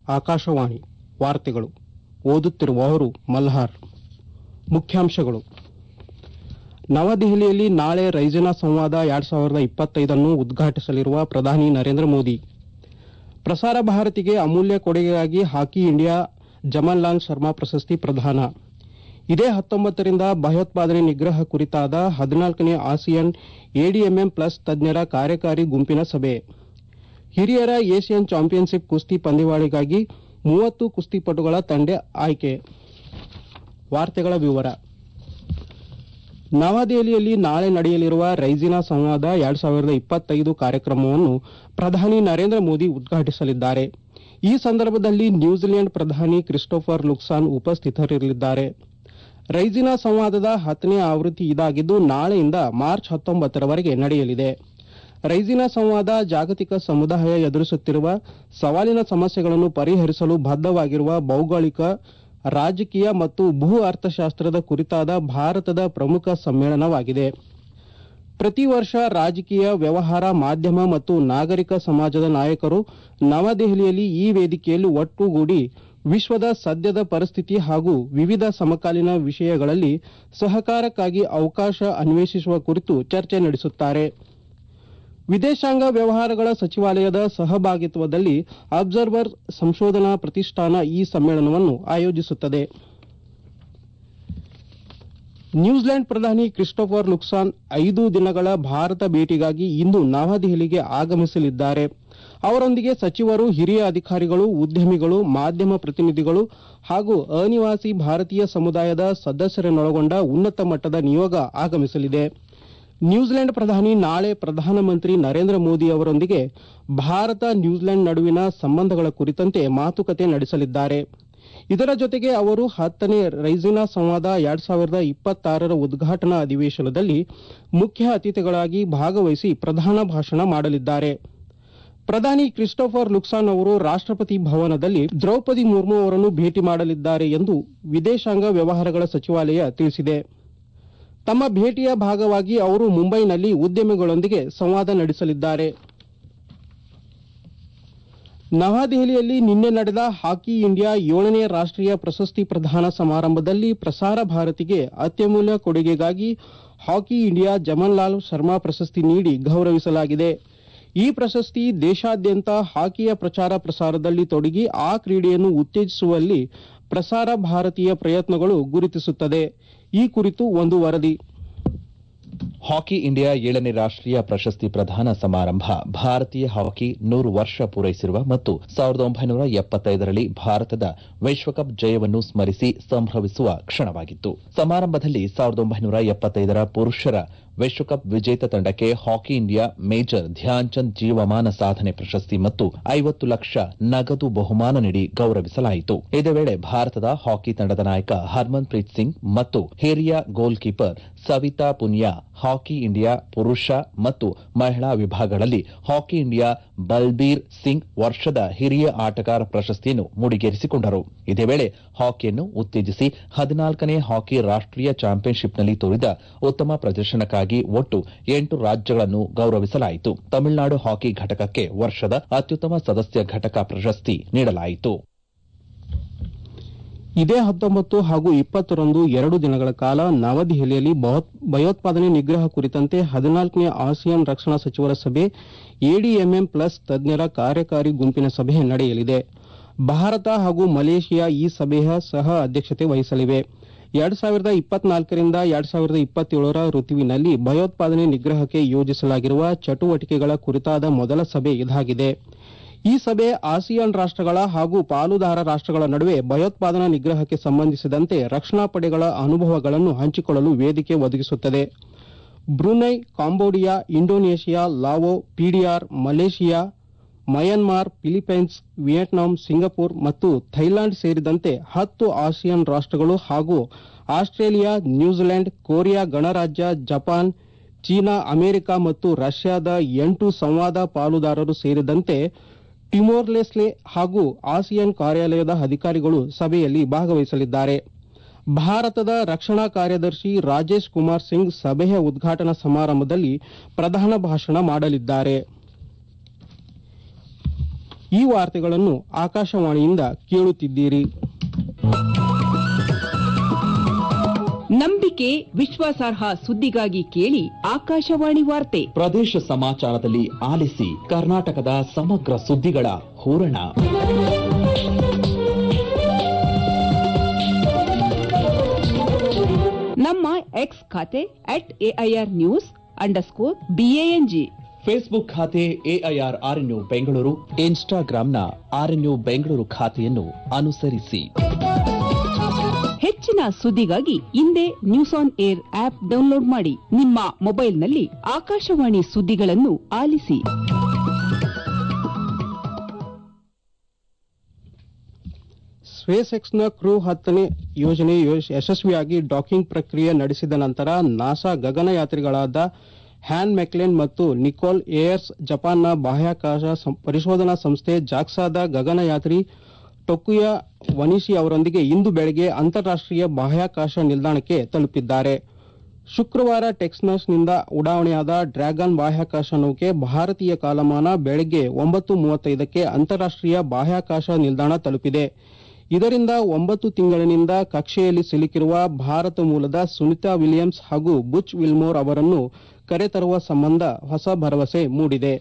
ಆಕಾಶವಾಣಿ ವಾರ್ತೆಗಳು ಓದುತ್ತಿರುವವರು ಮಲ್ಹಾರ್ ಮುಖ್ಯಾಂಶಗಳು ನವದೆಹಲಿಯಲ್ಲಿ ನಾಳೆ ರೈಸಿನಾ ಸಂವಾದ ಎರಡ್ ಸಾವಿರದ ಇಪ್ಪತ್ತೈದನ್ನು ಉದ್ಘಾಟಿಸಲಿರುವ ಪ್ರಧಾನಿ ನರೇಂದ್ರ ಮೋದಿ ಪ್ರಸಾರ ಭಾರತಿಗೆ ಅಮೂಲ್ಯ ಕೊಡುಗೆಗಾಗಿ ಹಾಕಿ ಇಂಡಿಯಾ ಜಮನ್ಲಾಲ್ ಶರ್ಮಾ ಪ್ರಶಸ್ತಿ ಪ್ರದಾನ ಇದೇ ಹತ್ತೊಂಬತ್ತರಿಂದ ಭಯೋತ್ಪಾದನೆ ನಿಗ್ರಹ ಕುರಿತಾದ ಹದಿನಾಲ್ಕನೇ ಆಸಿಯನ್ ಎಡಿಎಂಎಂ ಪ್ಲಸ್ ತಜ್ಞರ ಕಾರ್ಯಕಾರಿ ಗುಂಪಿನ ಸಭೆ ಹಿರಿಯರ ಏಷ್ಯನ್ ಚಾಂಪಿಯನ್ಶಿಪ್ ಕುಸ್ತಿ ಪಂದ್ಯಾವಳಿಗಾಗಿ ಮೂವತ್ತು ಕುಸ್ತಿಪಟುಗಳ ತಂಡ ಆಯ್ಕೆ ವಾರ್ತೆಗಳ ವಿವರ ನವದೆಹಲಿಯಲ್ಲಿ ನಾಳೆ ನಡೆಯಲಿರುವ ರೈಸಿನಾ ಸಂವಾದ ಎರಡ್ ಸಾವಿರದ ಇಪ್ಪತ್ತೈದು ಕಾರ್ಯಕ್ರಮವನ್ನು ಪ್ರಧಾನಿ ನರೇಂದ್ರ ಮೋದಿ ಉದ್ಘಾಟಿಸಲಿದ್ದಾರೆ ಈ ಸಂದರ್ಭದಲ್ಲಿ ನ್ಯೂಜಿಲೆಂಡ್ ಪ್ರಧಾನಿ ಕ್ರಿಸ್ಟೋಫರ್ ಲುಕ್ಸಾನ್ ಉಪಸ್ಥಿತರಿರಲಿದ್ದಾರೆ ರೈಸಿನಾ ಸಂವಾದದ ಹತ್ತನೇ ಆವೃತ್ತಿ ಇದಾಗಿದ್ದು ನಾಳೆಯಿಂದ ಮಾರ್ಚ್ ಹತ್ತೊಂಬತ್ತರವರೆಗೆ ನಡೆಯಲಿದೆ ರೈಸಿನಾ ಸಂವಾದ ಜಾಗತಿಕ ಸಮುದಾಯ ಎದುರಿಸುತ್ತಿರುವ ಸವಾಲಿನ ಸಮಸ್ಯೆಗಳನ್ನು ಪರಿಹರಿಸಲು ಬದ್ದವಾಗಿರುವ ಭೌಗೋಳಿಕ ರಾಜಕೀಯ ಮತ್ತು ಭೂ ಅರ್ಥಶಾಸ್ತ್ರದ ಕುರಿತಾದ ಭಾರತದ ಪ್ರಮುಖ ಸಮ್ಮೇಳನವಾಗಿದೆ ಪ್ರತಿ ವರ್ಷ ರಾಜಕೀಯ ವ್ಯವಹಾರ ಮಾಧ್ಯಮ ಮತ್ತು ನಾಗರಿಕ ಸಮಾಜದ ನಾಯಕರು ನವದೆಹಲಿಯಲ್ಲಿ ಈ ವೇದಿಕೆಯಲ್ಲಿ ಒಟ್ಟುಗೂಡಿ ವಿಶ್ವದ ಸದ್ಯದ ಪರಿಸ್ಥಿತಿ ಹಾಗೂ ವಿವಿಧ ಸಮಕಾಲೀನ ವಿಷಯಗಳಲ್ಲಿ ಸಹಕಾರಕ್ಕಾಗಿ ಅವಕಾಶ ಅನ್ವೇಷಿಸುವ ಕುರಿತು ಚರ್ಚೆ ನಡೆಸುತ್ತಾರೆ ವಿದೇಶಾಂಗ ವ್ಯವಹಾರಗಳ ಸಚಿವಾಲಯದ ಸಹಭಾಗಿತ್ವದಲ್ಲಿ ಅಬ್ಸರ್ವರ್ ಸಂಶೋಧನಾ ಪ್ರತಿಷ್ಠಾನ ಈ ಸಮ್ಮೇಳನವನ್ನು ಆಯೋಜಿಸುತ್ತದೆ ನ್ಯೂಜಿಲೆಂಡ್ ಪ್ರಧಾನಿ ಕ್ರಿಸ್ಟೋಫರ್ ಲುಕ್ಸಾನ್ ಐದು ದಿನಗಳ ಭಾರತ ಭೇಟಿಗಾಗಿ ಇಂದು ನವದೆಹಲಿಗೆ ಆಗಮಿಸಲಿದ್ದಾರೆ ಅವರೊಂದಿಗೆ ಸಚಿವರು ಹಿರಿಯ ಅಧಿಕಾರಿಗಳು ಉದ್ಯಮಿಗಳು ಮಾಧ್ಯಮ ಪ್ರತಿನಿಧಿಗಳು ಹಾಗೂ ಅನಿವಾಸಿ ಭಾರತೀಯ ಸಮುದಾಯದ ಸದಸ್ಯರನ್ನೊಳಗೊಂಡ ಉನ್ನತ ಮಟ್ಟದ ನಿಯೋಗ ಆಗಮಿಸಲಿದೆ ನ್ಯೂಜಿಲೆಂಡ್ ಪ್ರಧಾನಿ ನಾಳೆ ಪ್ರಧಾನಮಂತ್ರಿ ನರೇಂದ್ರ ಮೋದಿ ಅವರೊಂದಿಗೆ ಭಾರತ ನ್ಯೂಜಿಲೆಂಡ್ ನಡುವಿನ ಸಂಬಂಧಗಳ ಕುರಿತಂತೆ ಮಾತುಕತೆ ನಡೆಸಲಿದ್ದಾರೆ ಇದರ ಜೊತೆಗೆ ಅವರು ಹತ್ತನೇ ರೈಸಿನಾ ಸಂವಾದ ಎರಡ್ ಸಾವಿರದ ಇಪ್ಪತ್ತಾರರ ಉದ್ಘಾಟನಾ ಅಧಿವೇಶನದಲ್ಲಿ ಮುಖ್ಯ ಅತಿಥಿಗಳಾಗಿ ಭಾಗವಹಿಸಿ ಪ್ರಧಾನ ಭಾಷಣ ಮಾಡಲಿದ್ದಾರೆ ಪ್ರಧಾನಿ ಕ್ರಿಸ್ಟೋಫರ್ ಲುಕ್ಸಾನ್ ಅವರು ರಾಷ್ಟಪತಿ ಭವನದಲ್ಲಿ ದ್ರೌಪದಿ ಮುರ್ಮು ಅವರನ್ನು ಭೇಟಿ ಮಾಡಲಿದ್ದಾರೆ ಎಂದು ವಿದೇಶಾಂಗ ವ್ಯವಹಾರಗಳ ಸಚಿವಾಲಯ ತಿಳಿಸಿದೆ ತಮ್ಮ ಭೇಟಿಯ ಭಾಗವಾಗಿ ಅವರು ಮುಂಬೈನಲ್ಲಿ ಉದ್ಯಮಿಗಳೊಂದಿಗೆ ಸಂವಾದ ನಡೆಸಲಿದ್ದಾರೆ ನವದೆಹಲಿಯಲ್ಲಿ ನಿನ್ನೆ ನಡೆದ ಹಾಕಿ ಇಂಡಿಯಾ ಏಳನೇ ರಾಷ್ಟೀಯ ಪ್ರಶಸ್ತಿ ಪ್ರದಾನ ಸಮಾರಂಭದಲ್ಲಿ ಪ್ರಸಾರ ಭಾರತಿಗೆ ಅತ್ಯಮೂಲ್ಯ ಕೊಡುಗೆಗಾಗಿ ಹಾಕಿ ಇಂಡಿಯಾ ಜಮನ್ಲಾಲ್ ಶರ್ಮಾ ಪ್ರಶಸ್ತಿ ನೀಡಿ ಗೌರವಿಸಲಾಗಿದೆ ಈ ಪ್ರಶಸ್ತಿ ದೇಶಾದ್ಯಂತ ಹಾಕಿಯ ಪ್ರಚಾರ ಪ್ರಸಾರದಲ್ಲಿ ತೊಡಗಿ ಆ ಕ್ರೀಡೆಯನ್ನು ಉತ್ತೇಜಿಸುವಲ್ಲಿ ಪ್ರಸಾರ ಭಾರತೀಯ ಪ್ರಯತ್ನಗಳು ಗುರುತಿಸುತ್ತದೆ ಈ ಕುರಿತು ಒಂದು ವರದಿ ಹಾಕಿ ಇಂಡಿಯಾ ಏಳನೇ ರಾಷ್ಟೀಯ ಪ್ರಶಸ್ತಿ ಪ್ರದಾನ ಸಮಾರಂಭ ಭಾರತೀಯ ಹಾಕಿ ನೂರು ವರ್ಷ ಪೂರೈಸಿರುವ ಮತ್ತು ಸಾವಿರದ ಒಂಬೈನೂರ ಎಪ್ಪತ್ತೈದರಲ್ಲಿ ಭಾರತದ ವಿಶ್ವಕಪ್ ಜಯವನ್ನು ಸ್ಮರಿಸಿ ಸಂಭ್ರಮಿಸುವ ಕ್ಷಣವಾಗಿತ್ತು ಸಮಾರಂಭದಲ್ಲಿ ಸಾವಿರದ ಒಂಬೈನೂರ ಎಪ್ಪತ್ತೈದರ ಪುರುಷರ ವಿಶ್ವಕಪ್ ವಿಜೇತ ತಂಡಕ್ಕೆ hockey India major Dhyan Chand ಜೀವಮಾನ ಸಾಧನೆ ಪ್ರಶಸ್ತಿ ಮತ್ತು ಐವತ್ತು ಲಕ್ಷ ನಗದು ಬಹುಮಾನ ನೀಡಿ ಗೌರವಿಸಲಾಯಿತು ಇದೇ ವೇಳೆ ಭಾರತದ ಹಾಕಿ ತಂಡದ ನಾಯಕ ಹರ್ಮನ್ ಪ್ರೀತ್ ಸಿಂಗ್ ಮತ್ತು ಹಿರಿಯ goal keeper Savita Punia hockey India ಪುರುಷ ಮತ್ತು ಮಹಿಳಾ ವಿಭಾಗಗಳಲ್ಲಿ ಹಾಕಿ ಇಂಡಿಯಾ ಬಲ್ಬೀರ್ ಸಿಂಗ್ ವರ್ಷದ ಹಿರಿಯ ಆಟಗಾರ ಪ್ರಶಸ್ತಿಯನ್ನು ಮುಡಿಗೇರಿಸಿಕೊಂಡರು ಇದೇ ವೇಳೆ ಹಾಕಿಯನ್ನು ಉತ್ತೇಜಿಸಿ ಹದಿನಾಲ್ಕನೇ ಹಾಕಿ ರಾಷ್ಟೀಯ ಚಾಂಪಿಯನ್ಶಿಪ್ನಲ್ಲಿ ತೋರಿದ ಉತ್ತಮ ಪ್ರದರ್ಶನಕ್ಕಾಗಿ ಒಟ್ಟು ಎಂಟು ರಾಜ್ಯಗಳನ್ನು ಗೌರವಿಸಲಾಯಿತು ತಮಿಳುನಾಡು ಹಾಕಿ ಘಟಕಕ್ಕೆ ವರ್ಷದ ಅತ್ಯುತ್ತಮ ಸದಸ್ಯ ಘಟಕ ಪ್ರಶಸ್ತಿ ನೀಡಲಾಯಿತು ಇದೇ ಹತ್ತೊಂಬತ್ತು ಹಾಗೂ ಇಪ್ಪತ್ತರಂದು ಎರಡು ದಿನಗಳ ಕಾಲ ನವದೆಹಲಿಯಲ್ಲಿ ಭಯೋತ್ಪಾದನೆ ನಿಗ್ರಹ ಕುರಿತಂತೆ ಹದಿನಾಲ್ಕನೇ ಆಸಿಯಾನ್ ರಕ್ಷಣಾ ಸಚಿವರ ಸಭೆ ಎಡಿಎಂಎಂ ಪ್ಲಸ್ ತಜ್ಞರ ಕಾರ್ಯಕಾರಿ ಗುಂಪಿನ ಸಭೆ ನಡೆಯಲಿದೆ ಭಾರತ ಹಾಗೂ ಮಲೇಷಿಯಾ ಈ ಸಭೆಯ ಸಹ ಅಧ್ಯಕ್ಷತೆ ವಹಿಸಲಿವೆ ಎರಡ್ ಸಾವಿರದ ಇಪ್ಪತ್ನಾಲ್ಕರಿಂದ ಎರಡ್ ಸಾವಿರದ ಇಪ್ಪತ್ತೇಳರ ಋತುವಿನಲ್ಲಿ ಭಯೋತ್ಪಾದನೆ ನಿಗ್ರಹಕ್ಕೆ ಯೋಜಿಸಲಾಗಿರುವ ಚಟುವಟಿಕೆಗಳ ಕುರಿತಾದ ಮೊದಲ ಸಭೆ ಇದಾಗಿದೆ ಈ ಸಭೆ ಆಸಿಯಾನ್ ರಾಷ್ಟಗಳ ಹಾಗೂ ಪಾಲುದಾರ ರಾಷ್ಟಗಳ ನಡುವೆ ಭಯೋತ್ಪಾದನಾ ನಿಗ್ರಹಕ್ಕೆ ಸಂಬಂಧಿಸಿದಂತೆ ರಕ್ಷಣಾ ಪಡೆಗಳ ಅನುಭವಗಳನ್ನು ಹಂಚಿಕೊಳ್ಳಲು ವೇದಿಕೆ ಒದಗಿಸುತ್ತದೆ Brunei Cambodia Indonesia Lao PDR Malaysia Myanmar Philippines Vietnam Singapore ಮತ್ತು ಥೈಲ್ಯಾಂಡ್ ಸೇರಿದಂತೆ ಹತ್ತು ಆಸಿಯಾನ್ ರಾಷ್ಟಗಳು ಹಾಗೂ ಆಸ್ಟ್ರೇಲಿಯಾ ನ್ಯೂಜಿಲೆಂಡ್ ಕೊರಿಯಾ ಗಣರಾಜ್ಯ ಜಪಾನ್ ಚೀನಾ ಅಮೆರಿಕ ಮತ್ತು ರಷ್ಯಾದ ಎಂಟು ಸಂವಾದ ಪಾಲುದಾರರು ಸೇರಿದಂತೆ ಟಿಮೋರ್ ಲೆಸ್ಲೆ ಹಾಗೂ ಆಸಿಯಾನ್ ಕಾರ್ಯಾಲಯದ ಅಧಿಕಾರಿಗಳು ಸಭೆಯಲ್ಲಿ ಭಾಗವಹಿಸಲಿದ್ದಾರೆ ಭಾರತದ ರಕ್ಷಣಾ ಕಾರ್ಯದರ್ಶಿ ರಾಜೇಶ್ ಕುಮಾರ್ ಸಿಂಗ್ ಸಭೆಯ ಉದ್ಘಾಟನಾ ಸಮಾರಂಭದಲ್ಲಿ ಪ್ರಧಾನ ಭಾಷಣ ಮಾಡಲಿದ್ದಾರೆ ಈ ವಾರ್ತೆಗಳನ್ನು ಆಕಾಶವಾಣಿಯಿಂದ ಕೇಳುತ್ತಿದ್ದೀರಿ ನಂಬಿಕೆ ವಿಶ್ವಾಸಾರ್ಹ ಸುದ್ದಿಗಾಗಿ ಕೇಳಿ ಆಕಾಶವಾಣಿ ವಾರ್ತೆ ಪ್ರದೇಶ ಸಮಾಚಾರದಲ್ಲಿ ಆಲಿಸಿ ಕರ್ನಾಟಕದ ಸಮಗ್ರ ಸುದ್ದಿಗಳ ಹೂರಣ ನಮ್ಮ ಎಕ್ಸ್ ಖಾತೆ at AIR news underscore BANG Facebook ಖಾತೆ ಎಐಆರ್ ಆರ್ಎನ್ಯು ಬೆಂಗಳೂರು ಇನ್ಸ್ಟಾಗ್ರಾಂನ ಆರ್ಎನ್ಯು ಬೆಂಗಳೂರು ಖಾತೆಯನ್ನು ಅನುಸರಿಸಿ ಹೆಚ್ಚಿನ ಸುದ್ದಿಗಾಗಿ ಹಿಂದೆ news on air app download ಮಾಡಿ ನಿಮ್ಮ ಮೊಬೈಲ್ನಲ್ಲಿ ಆಕಾಶವಾಣಿ ಸುದ್ದಿಗಳನ್ನು ಆಲಿಸಿ ಸ್ಪೇಸ್ ಎಕ್ಸ್ನ ಕ್ರೂ ಹತ್ತನೇ ಯೋಜನೆ ಯೋಜ್- ಯಶಸ್ವಿಯಾಗಿ ಡಾಕಿಂಗ್ ಪ್ರಕ್ರಿಯೆ ನಡೆಸಿದ ನಂತರ ನಾಸಾ ಗಗನಯಾತ್ರಿಗಳಾದ ಹ್ಯಾನ್ ಮೆಕ್ಲೆನ್ ಮತ್ತು ನಿಕೋಲ್ ಏಯರ್ಸ್ ಜಪಾನ್ನ ಬಾಹ್ಯಾಕಾಶ ಸಂ- ಪರಿಶೋಧನಾ ಸಂಸ್ಥೆ ಜಾಕ್ಸಾದ ಗಗನಯಾತ್ರಿ ಟೊಕುಯ ವನಿಶಿ ಅವರೊಂದಿಗೆ ಇಂದು ಬೆಳಗ್ಗೆ ಅಂತಾರಾಷ್ಟೀಯ ಬಾಹ್ಯಾಕಾಶ ನಿಲ್ದಾಣಕ್ಕೆ ತಲುಪಿದ್ದಾರೆ ಶುಕ್ರವಾರ ಟೆಕ್ಸ್ನಸ್ನಿಂದ ಉಡಾವಣೆಯಾದ ಡ್ರ್ಯಾಗನ್ ಬಾಹ್ಯಾಕಾಶ ನೌಕೆ ಭಾರತೀಯ ಕಾಲಮಾನ ಬೆಳಗ್ಗೆ ಒಂಬತ್ತು ಮೂವತ್ತೈದಕ್ಕೆ ಅಂತಾರಾಷ್ಟೀಯ ಬಾಹ್ಯಾಕಾಶ ನಿಲ್ದಾಣ ತಲುಪಿದೆ ಇದರಿಂದ ಒಂಬತ್ತು ತಿಂಗಳಿನಿಂದ ಕಕ್ಷೆಯಲ್ಲಿ ಸಿಲುಕಿರುವ ಭಾರತ ಮೂಲದ ಸುನಿತಾ ವಿಲಿಯಮ್ಸ್ ಹಾಗೂ ಬುಚ್ ವಿಲ್ಮೋರ್ ಅವರನ್ನು ಕರೆತರುವ ಸಂಬಂಧ ಹೊಸ ಭರವಸೆ ಮೂಡಿದೆ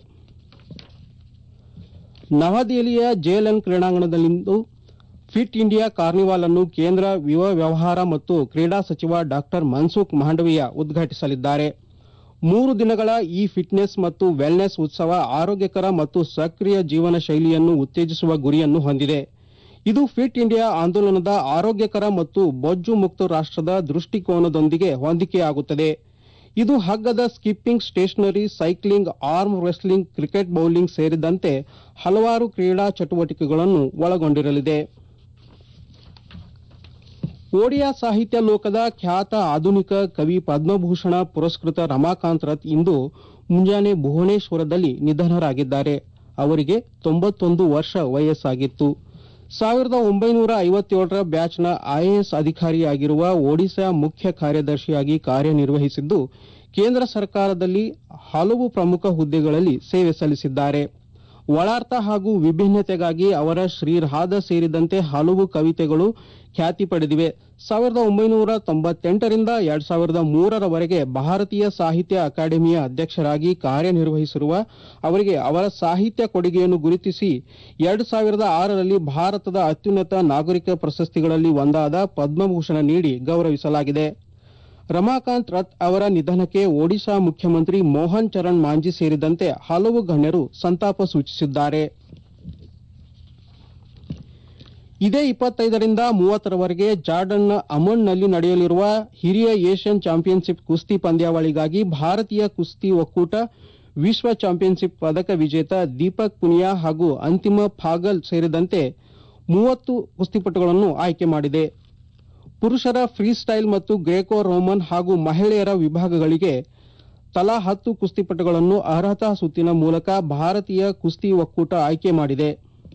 ನವದೆಹಲಿಯ ಜೆಎಲ್ಎನ್ ಕ್ರೀಡಾಂಗಣದಲ್ಲಿಂದು ಫಿಟ್ ಇಂಡಿಯಾ ಕಾರ್ನಿವಾಲ್ ಅನ್ನು ಕೇಂದ್ರ ಯುವ ವ್ಯವಹಾರ ಮತ್ತು ಕ್ರೀಡಾ ಸಚಿವ ಡಾಕ್ಟರ್ ಮನ್ಸುಖ್ ಮಾಂಡವೀಯ ಉದ್ಘಾಟಿಸಲಿದ್ದಾರೆ ಮೂರು ದಿನಗಳ ಈ ಫಿಟ್ನೆಸ್ ಮತ್ತು ವೆಲ್ನೆಸ್ ಉತ್ಸವ ಆರೋಗ್ಯಕರ ಮತ್ತು ಸಕ್ರಿಯ ಜೀವನ ಶೈಲಿಯನ್ನು ಉತ್ತೇಜಿಸುವ ಗುರಿಯನ್ನು ಹೊಂದಿದೆ ಇದು ಫಿಟ್ ಇಂಡಿಯಾ ಆಂದೋಲನದ ಆರೋಗ್ಯಕರ ಮತ್ತು ಬೊಜ್ಜು ಮುಕ್ತ ರಾಷ್ಟ್ರದ ದೃಷ್ಟಿಕೋನದೊಂದಿಗೆ ಹೊಂದಿಕೆಯಾಗುತ್ತದೆ ಇದು ಹಗ್ಗದ skipping stationary cycling arm wrestling cricket bowling ಸೇರಿದಂತೆ ಹಲವಾರು ಕ್ರೀಡಾ ಚಟುವಟಿಕೆಗಳನ್ನು ಒಳಗೊಂಡಿರಲಿದೆ ಓಡಿಯಾ ಸಾಹಿತ್ಯ ಲೋಕದ ಖ್ಯಾತ ಆಧುನಿಕ ಕವಿ ಪದ್ಮಭೂಷಣ ಪುರಸ್ಕೃತ ರಮಾಕಾಂತ್ ರಥ್ ಇಂದು ಮುಂಜಾನೆ ಭುವನೇಶ್ವರದಲ್ಲಿ ನಿಧನರಾಗಿದ್ದಾರೆ ಅವರಿಗೆ ತೊಂಬತ್ತೊಂದು ವರ್ಷ ವಯಸ್ಸಾಗಿತ್ತು ಸಾವಿರದ ಒಂಬೈನೂರ ಐವತ್ತೇಳರ ಬ್ಯಾಚ್ನ ಐಎಎಸ್ ಅಧಿಕಾರಿಯಾಗಿರುವ ಒಡಿಶಾ ಮುಖ್ಯ ಕಾರ್ಯದರ್ಶಿಯಾಗಿ ಕಾರ್ಯನಿರ್ವಹಿಸಿದ್ದು ಕೇಂದ್ರ ಸರ್ಕಾರದಲ್ಲಿ ಹಲವು ಪ್ರಮುಖ ಹುದ್ದೆಗಳಲ್ಲಿ ಸೇವೆ ಸಲ್ಲಿಸಿದ್ದಾರೆ ಒಳಾರ್ಥ ಹಾಗೂ ವಿಭಿನ್ನತೆಗಾಗಿ ಅವರ ಶ್ರೀರಾಧ ಸೇರಿದಂತೆ ಹಲವು ಕವಿತೆಗಳು ಖ್ಯಾತಿ ಪಡೆದಿವೆ ಸಾವಿರದ ಒಂಬೈನೂರ ತೊಂಬತ್ತೆಂಟರಿಂದ ಎರಡ್ ಸಾವಿರದ ಮೂರರವರೆಗೆ ಭಾರತೀಯ ಸಾಹಿತ್ಯ ಅಕಾಡೆಮಿಯ ಅಧ್ಯಕ್ಷರಾಗಿ ಕಾರ್ಯನಿರ್ವಹಿಸಿರುವ ಅವರಿಗೆ ಅವರ ಸಾಹಿತ್ಯ ಕೊಡುಗೆಯನ್ನು ಗುರುತಿಸಿ ಎರಡು ಸಾವಿರದ ಆರರಲ್ಲಿ ಭಾರತದ ಅತ್ಯುನ್ನತ ನಾಗರಿಕ ಪ್ರಶಸ್ತಿಗಳಲ್ಲಿ ಒಂದಾದ ಪದ್ಮಭೂಷಣ ನೀಡಿ ಗೌರವಿಸಲಾಗಿದೆ ರಮಾಕಾಂತ್ ರಥ್ ಅವರ ನಿಧನಕ್ಕೆ ಒಡಿಶಾ ಮುಖ್ಯಮಂತ್ರಿ ಮೋಹನ್ ಚರಣ್ ಮಾಂಜಿ ಸೇರಿದಂತೆ ಹಲವು ಗಣ್ಯರು ಸಂತಾಪ ಸೂಚಿಸಿದ್ದಾರೆ ಇದೇ ಇಪ್ಪತ್ತೈದರಿಂದ ಮೂವತ್ತರವರೆಗೆ ಜಾರ್ಡನ್ನ ಅಮನ್ನಲ್ಲಿ ನಡೆಯಲಿರುವ ಹಿರಿಯ ಏಷ್ಯನ್ ಚಾಂಪಿಯನ್ಶಿಪ್ ಕುಸ್ತಿ ಪಂದ್ಯಾವಳಿಗಾಗಿ ಭಾರತೀಯ ಕುಸ್ತಿ ಒಕ್ಕೂಟ ವಿಶ್ವ ಚಾಂಪಿಯನ್ಶಿಪ್ ಪದಕ ವಿಜೇತ ದೀಪಕ್ ಪುನಿಯಾ ಹಾಗೂ ಅಂತಿಮ ಫಾಗಲ್ ಸೇರಿದಂತೆ ಮೂವತ್ತು ಕುಸ್ತಿಪಟುಗಳನ್ನು ಆಯ್ಕೆ ಮಾಡಿದೆ ಪುರುಷರ ಫ್ರೀ ಸ್ಟೈಲ್ ಮತ್ತು ಗ್ರೇಕೋ ರೋಮನ್ ಹಾಗೂ ಮಹಿಳೆಯರ ವಿಭಾಗಗಳಿಗೆ ತಲಾ ಹತ್ತು ಕುಸ್ತಿಪಟುಗಳನ್ನು ಅರ್ಹತಾ ಸುತ್ತಿನ ಮೂಲಕ ಭಾರತೀಯ ಕುಸ್ತಿ ಒಕ್ಕೂಟ ಆಯ್ಕೆ ಮಾಡಿದೆ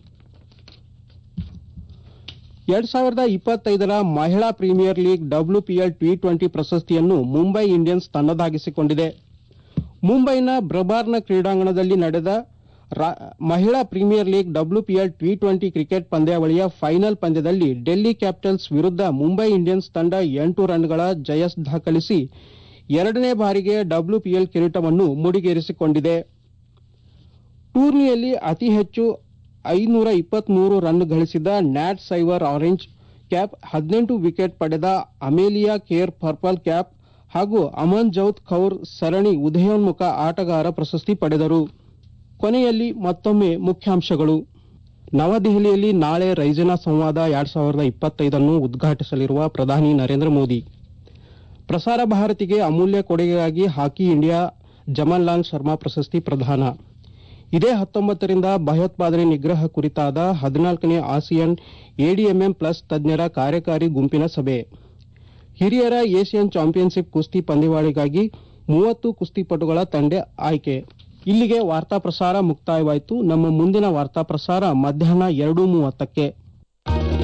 ಎರಡ್ ಸಾವಿರದ ಇಪ್ಪತ್ತೈದರ ಮಹಿಳಾ premier league WPL T twenty ಪ್ರಶಸ್ತಿಯನ್ನು ಮುಂಬೈ ಇಂಡಿಯನ್ಸ್ ತನ್ನದಾಗಿಸಿಕೊಂಡಿದೆ ಮುಂಬೈನ ಬ್ರಬಾರ್ನ ಕ್ರೀಡಾಂಗಣದಲ್ಲಿ ನಡೆದ ರಾ- ಮಹಿಳಾ premier league WPL T twenty cricket ಪಂದ್ಯಾವಳಿಯ ಫೈನಲ್ ಪಂದ್ಯದಲ್ಲಿ ಡೆಲ್ಲಿ ಕ್ಯಾಪಿಟಲ್ಸ್ ವಿರುದ್ಧ ಮುಂಬೈ ಇಂಡಿಯನ್ಸ್ ತಂಡ ಎಂಟು ರನ್ಗಳ ಜಯ ದಾಖಲಿಸಿ ಎರಡನೇ ಬಾರಿಗೆ ಡಬ್ಲ್ಯೂಪಿಎಲ್ ಕಿರೀಟವನ್ನು ಮುಡಿಗೇರಿಸಿಕೊಂಡಿದೆ ಟೂರ್ನಿಯಲ್ಲಿ ಅತಿ ಹೆಚ್ಚು ಐನೂರ ಇಪ್ಪತ್ಮೂರು ರನ್ ಗಳಿಸಿದ ನ್ಯಾಟ್ ಸೈವರ್ ಆರೆಂಜ್ ಕ್ಯಾಪ್ ಹದಿನೆಂಟು ವಿಕೆಟ್ ಪಡೆದ ಅಮೇಲಿಯಾ ಕೇರ್ ಪರ್ಪಲ್ ಕ್ಯಾಪ್ ಹಾಗೂ ಅಮನ್ ಜೌತ್ ಖೌರ್ ಸರಣಿ ಉದಯೋನ್ಮುಖ ಆಟಗಾರ ಪ್ರಶಸ್ತಿ ಪಡೆದರು ಕೊನೆಯಲ್ಲಿ ಮತ್ತೊಮ್ಮೆ ಮುಖ್ಯಾಂಶಗಳು ನವದೆಹಲಿಯಲ್ಲಿ ನಾಳೆ ರೈಸಿನಾ ಸಂವಾದ ಎರಡ್ ಸಾವಿರದ ಇಪ್ಪತ್ತೈದನ್ನು ಉದ್ಘಾಟಿಸಲಿರುವ ಪ್ರಧಾನಿ ನರೇಂದ್ರ ಮೋದಿ ಪ್ರಸಾರ ಭಾರತಿಗೆ ಅಮೂಲ್ಯ ಕೊಡುಗೆಗಾಗಿ ಹಾಕಿ ಇಂಡಿಯಾ ಜಮನ್ ಲಾಲ್ ಶರ್ಮಾ ಪ್ರಶಸ್ತಿ ಪ್ರದಾನ ಇದೇ ಹತ್ತೊಂಬತ್ತರಿಂದ ಭಯೋತ್ಪಾದನೆ ನಿಗ್ರಹ ಕುರಿತಾದ ಹದಿನಾಲ್ಕನೇ ಆಸಿಯನ್ ಎಡಿಎಂಎಂ ಪ್ಲಸ್ ತಜ್ಞರ ಕಾರ್ಯಕಾರಿ ಗುಂಪಿನ ಸಭೆ ಹಿರಿಯರ ಏಷ್ಯನ್ ಚಾಂಪಿಯನ್ಶಿಪ್ ಕುಸ್ತಿ ಪಂದ್ಯಾವಳಿಗಾಗಿ ಮೂವತ್ತು ಕುಸ್ತಿಪಟುಗಳ ತಂಡ ಆಯ್ಕೆ ಇಲ್ಲಿಗೆ ವಾರ್ತಾ ಪ್ರಸಾರ ಮುಕ್ತಾಯವಾಯಿತು ನಮ್ಮ ಮುಂದಿನ ವಾರ್ತಾ ಪ್ರಸಾರ ಮಧ್ಯಾಹ್ನ ಎರಡು ಮೂವತ್ತಕ್ಕೆ